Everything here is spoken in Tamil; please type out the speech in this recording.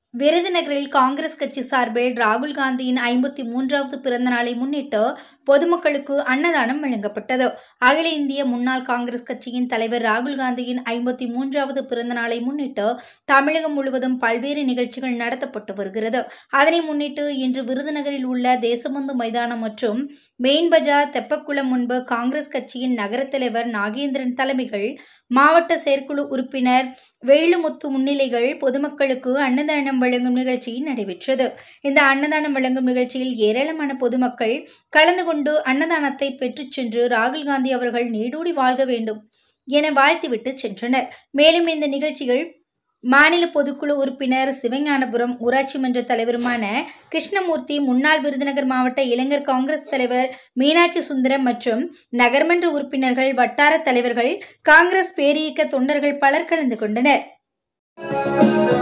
விருதுநகரில் காங்கிரஸ் கட்சி சார்பில் ராகுல் காந்தியின் ஐம்பத்தி மூன்றாவது பிறந்த நாளை முன்னிட்டு பொதுமக்களுக்கு அன்னதானம் வழங்கப்பட்டது அகில இந்திய முன்னாள் காங்கிரஸ் கட்சியின் தலைவர் ராகுல் காந்தியின் ஐம்பத்தி மூன்றாவது பிறந்த நாளை முன்னிட்டு தமிழகம் முழுவதும் பல்வேறு நிகழ்ச்சிகள் நடத்தப்பட்டு வருகிறது அதனை முன்னிட்டு இன்று விருதுநகரில் உள்ள தேசபந்து மைதானம் மற்றும் மெயின் பஜார் தெப்பக்குளம் முன்பு காங்கிரஸ் கட்சியின் நகர தலைவர் நாகேந்திரன் தலைமைகள் மாவட்ட செயற்குழு உறுப்பினர் வேலுமுத்து முன்னிலைகள் பொதுமக்களுக்கு அன்னதானம் வழங்கும் நிகழ்ச்சி நடைபெற்றது இந்த அன்னதானம் வழங்கும் நிகழ்ச்சியில் ஏராளமான பொதுமக்கள் கலந்து கொண்டு அன்னதானத்தை பெற்றுச் சென்று ராகுல் காந்தி அவர்கள் நீடூடி வாழ்க வேண்டும் என வாழ்த்திவிட்டு சென்றனர் மேலும் இந்த நிகழ்ச்சிகள் மாநில பொதுக்குழு உறுப்பினர் சிவஞானபுரம் ஊராட்சி மன்ற தலைவருமான கிருஷ்ணமூர்த்தி முன்னாள் விருதுநகர் மாவட்ட இளைஞர் காங்கிரஸ் தலைவர் மீனாட்சி சுந்தரம் மற்றும் நகர்மன்ற உறுப்பினர்கள் வட்டார தலைவர்கள் காங்கிரஸ் பேரியக்க தொண்டர்கள் பலர் கலந்து கொண்டனர்